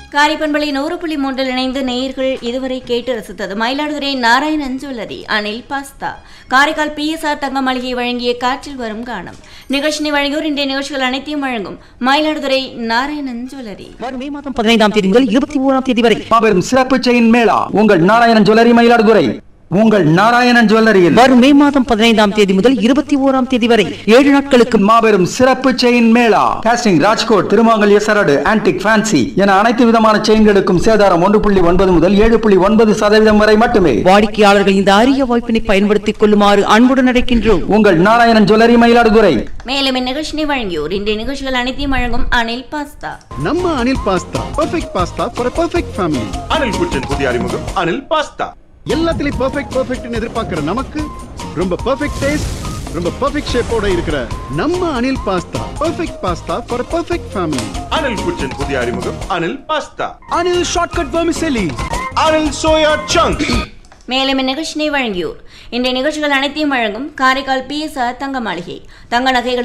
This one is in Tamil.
காரிப்பண்பளை நூறு புள்ளி மூன்றில் இணைந்து நேயர்கள் இதுவரை கேட்டு ரசித்தது மயிலாடுதுறை நாராயணன் ஜுவல்லரி அனில் பாஸ்தா காரைக்கால் பிஎஸ்ஆர் தங்க மாளிகை வழங்கிய காற்றில் வரும் கானம் நிகழ்ச்சினை வழங்கியோர் இன்றைய நிகழ்ச்சிகள் அனைத்தையும் வழங்கும் மயிலாடுதுறை நாராயணன் ஜுவல்லரி வரும் மே மாதம் பதினைந்தாம் தேதி முதல் இருபத்தி ஓராம் தேதி வரை மாபெரும் சிறப்பு செயின் மேளா உங்கள் நாராயணன் ஜுவல்லரி மயிலாடுதுறை உங்கள் நாராயணன் ஜுவல்லரியில் வரும் மே மாதம் பதினைந்தாம் தேதி முதல் இருபத்தி ஓராம் தேதி வரை ஏழு நாட்களுக்கு மாபெரும் சிறப்பு செயின் மேளா காஸ்டிங் ராஜ்கோட் திருமாங்கல்ய சரடு ஆன்டிக் ஃபேன்சி என அனைத்து விதமான செயின்களுக்கும் சேதாரம் ஒன்று புள்ளி ஒன்பது முதல் ஏழு புள்ளி ஒன்பது சதவீதம் வரை மட்டுமே வாடிக்கையாளர்கள் இந்த அரிய வாய்ப்பினை பயன்படுத்திக் கொள்ளுமாறு அன்புடன் அழைக்கின்றோம் உங்கள் நாராயணன் ஜுவல்லரி மயிலாடுதுறை மேலும் இந்நிகழ்ச்சினை வழங்கியோர் இன்றைய நிகழ்ச்சிகள் அனைத்தையும் வழங்கும் அனில் பாஸ்தா நம்ம Anil pasta perfect pasta for perfect family Anil குச்சின் புதிய அறிமுகம் அனில் பாஸ்தா எல்லாத்துலயும் பர்ஃபெக்ட் பர்ஃபெக்ட்னு எதிர்பார்க்கிற நமக்கு ரொம்ப பர்ஃபெக்ட் டேஸ்ட் ரொம்ப பர்ஃபெக்ட் ஷேப்போட இருக்கிற நம்ம Anil pasta perfect pasta for perfect family Anil குச்சின் புதிய அறிமுகம் Anil pasta Anil shortcut vermicelli Anil soya chunk மேலும் இந்நிகழ்ச்சினை வழங்கியோர் இன்றைய நிகழ்ச்சிகள் அனைத்தையும் வழங்கும் காரைக்கால் பிஎஸ்ஆர் தங்க மாளிகை தங்க நகைகள்